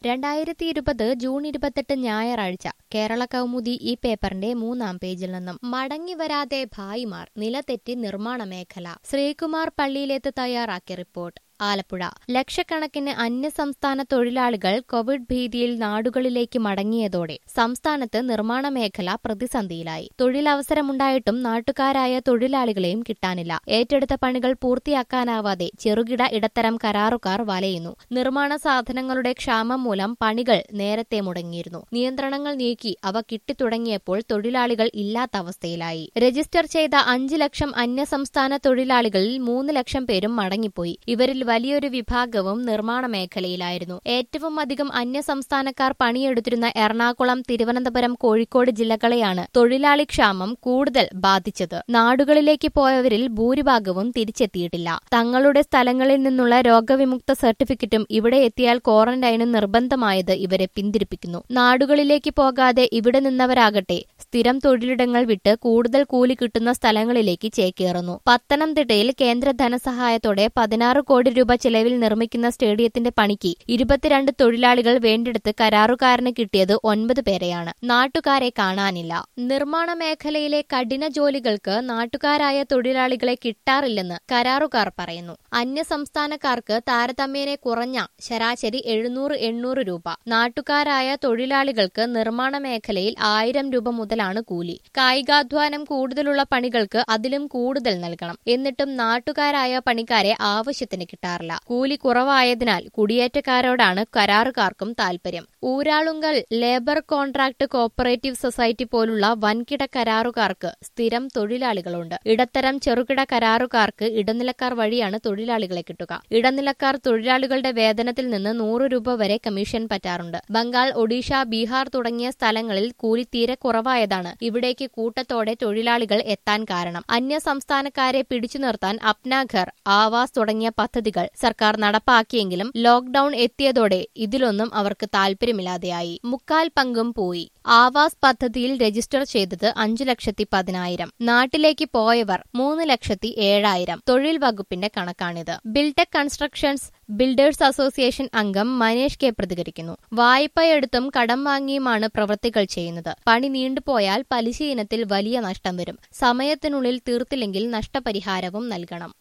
രണ്ടായിരത്തി ഇരുപത് ജൂൺ ഇരുപത്തെട്ട് ഞായറാഴ്ച കേരള കൗമുദി ഈ പേപ്പറിന്റെ മൂന്നാം പേജിൽ നിന്നും മടങ്ങി വരാതെ ഭായിമാർ നിലതെറ്റി നിർമ്മാണ മേഖല ശ്രീകുമാർ പള്ളിയിലേത്ത് തയ്യാറാക്കിയ റിപ്പോർട്ട് ആലപ്പുഴ ലക്ഷക്കണക്കിന് അന്യസംസ്ഥാന തൊഴിലാളികൾ കോവിഡ് ഭീതിയിൽ നാടുകളിലേക്ക് മടങ്ങിയതോടെ സംസ്ഥാനത്ത് നിർമ്മാണ മേഖല പ്രതിസന്ധിയിലായി തൊഴിലവസരമുണ്ടായിട്ടും നാട്ടുകാരായ തൊഴിലാളികളെയും കിട്ടാനില്ല ഏറ്റെടുത്ത പണികൾ പൂർത്തിയാക്കാനാവാതെ ചെറുകിട ഇടത്തരം കരാറുകാർ വലയുന്നു നിർമ്മാണ സാധനങ്ങളുടെ ക്ഷാമം മൂലം പണികൾ നേരത്തെ മുടങ്ങിയിരുന്നു നിയന്ത്രണങ്ങൾ നീക്കി അവ കിട്ടിത്തുടങ്ങിയപ്പോൾ തൊഴിലാളികൾ ഇല്ലാത്ത അവസ്ഥയിലായി രജിസ്റ്റർ ചെയ്ത അഞ്ച് ലക്ഷം അന്യസംസ്ഥാന തൊഴിലാളികളിൽ മൂന്ന് ലക്ഷം പേരും മടങ്ങിപ്പോയി ഇവരിൽ വലിയൊരു വിഭാഗവും നിർമ്മാണ മേഖലയിലായിരുന്നു ഏറ്റവും അധികം അന്യസംസ്ഥാനക്കാർ പണിയെടുത്തിരുന്ന എറണാകുളം തിരുവനന്തപുരം കോഴിക്കോട് ജില്ലകളെയാണ് തൊഴിലാളി ക്ഷാമം കൂടുതൽ ബാധിച്ചത് നാടുകളിലേക്ക് പോയവരിൽ ഭൂരിഭാഗവും തിരിച്ചെത്തിയിട്ടില്ല തങ്ങളുടെ സ്ഥലങ്ങളിൽ നിന്നുള്ള രോഗവിമുക്ത സർട്ടിഫിക്കറ്റും ഇവിടെ എത്തിയാൽ ക്വാറന്റൈനും നിർബന്ധമായത് ഇവരെ പിന്തിരിപ്പിക്കുന്നു നാടുകളിലേക്ക് പോകാതെ ഇവിടെ നിന്നവരാകട്ടെ സ്ഥിരം തൊഴിലിടങ്ങൾ വിട്ട് കൂടുതൽ കൂലി കിട്ടുന്ന സ്ഥലങ്ങളിലേക്ക് ചേക്കേറുന്നു പത്തനംതിട്ടയിൽ കേന്ദ്ര ധനസഹായത്തോടെ പതിനാറ് കോടി രൂപ ചെലവിൽ നിർമ്മിക്കുന്ന സ്റ്റേഡിയത്തിന്റെ പണിക്ക് ഇരുപത്തിരണ്ട് തൊഴിലാളികൾ വേണ്ടിടത്ത് കരാറുകാരന് കിട്ടിയത് ഒൻപത് പേരെയാണ് നാട്ടുകാരെ കാണാനില്ല നിർമ്മാണ മേഖലയിലെ കഠിന ജോലികൾക്ക് നാട്ടുകാരായ തൊഴിലാളികളെ കിട്ടാറില്ലെന്ന് കരാറുകാർ പറയുന്നു അന്യസംസ്ഥാനക്കാർക്ക് താരതമ്യേന കുറഞ്ഞ ശരാശരി എഴുന്നൂറ് എണ്ണൂറ് രൂപ നാട്ടുകാരായ തൊഴിലാളികൾക്ക് നിർമ്മാണ മേഖലയിൽ ആയിരം രൂപ മുതലാണ് കൂലി കായികാധ്വാനം കൂടുതലുള്ള പണികൾക്ക് അതിലും കൂടുതൽ നൽകണം എന്നിട്ടും നാട്ടുകാരായ പണിക്കാരെ ആവശ്യത്തിന് കിട്ടാറില്ല കൂലി കുറവായതിനാൽ കുടിയേറ്റക്കാരോടാണ് കരാറുകാർക്കും താൽപര്യം Uralungal labour contract cooperative society പോലുള്ള വൻകിട കരാറുകാർക്ക് സ്ഥിരം തൊഴിലാളികളുണ്ട് ഇടത്തരം ചെറുകിട കരാറുകാർക്ക് ഇടനിലക്കാർ വഴിയാണ് തൊഴിലാളികളെ കിട്ടുക ഇടനിലക്കാർ തൊഴിലാളികളുടെ വേതനത്തിൽ നിന്ന് നൂറ് രൂപ വരെ കമ്മീഷൻ പറ്റാറുണ്ട് ബംഗാൾ ഒഡീഷ ബീഹാർ തുടങ്ങിയ സ്ഥലങ്ങളിൽ കൂലി തീരെ കുറവായതാണ് ഇവിടേക്ക് കൂട്ടത്തോടെ തൊഴിലാളികൾ എത്താൻ കാരണം അന്യ സംസ്ഥാനക്കാരെ പിടിച്ചു നിർത്താൻ അപ്നാഘർ ആവാസ് തുടങ്ങിയ പദ്ധതികൾ സർക്കാർ നടപ്പാക്കിയെങ്കിലും ലോക്ഡൌൺ എത്തിയതോടെ ഇതിലൊന്നും അവർക്ക് താൽപര്യമില്ലാതെയായി മുക്കാൽ പങ്കും പോയി ആവാസ് പദ്ധതിയിൽ രജിസ്റ്റർ ചെയ്തത് അഞ്ചു ലക്ഷത്തി പതിനായിരം നാട്ടിലേക്ക് പോയവർ മൂന്ന് ലക്ഷത്തി ഏഴായിരം തൊഴിൽ വകുപ്പിന്റെ കണക്കാണിത് ബിൽടെക് കൺസ്ട്രക്ഷൻസ് ബിൽഡേഴ്സ് അസോസിയേഷൻ അംഗം മനേഷ് കെ പ്രതികരിക്കുന്നു വായ്പയെടുത്തും കടം വാങ്ങിയുമാണ് പ്രവൃത്തികൾ ചെയ്യുന്നത് പണി നീണ്ടുപോയാൽ പലിശ ഇനത്തിൽ വലിയ നഷ്ടം വരും സമയത്തിനുള്ളിൽ തീർത്തില്ലെങ്കിൽ നഷ്ടപരിഹാരവും നൽകണം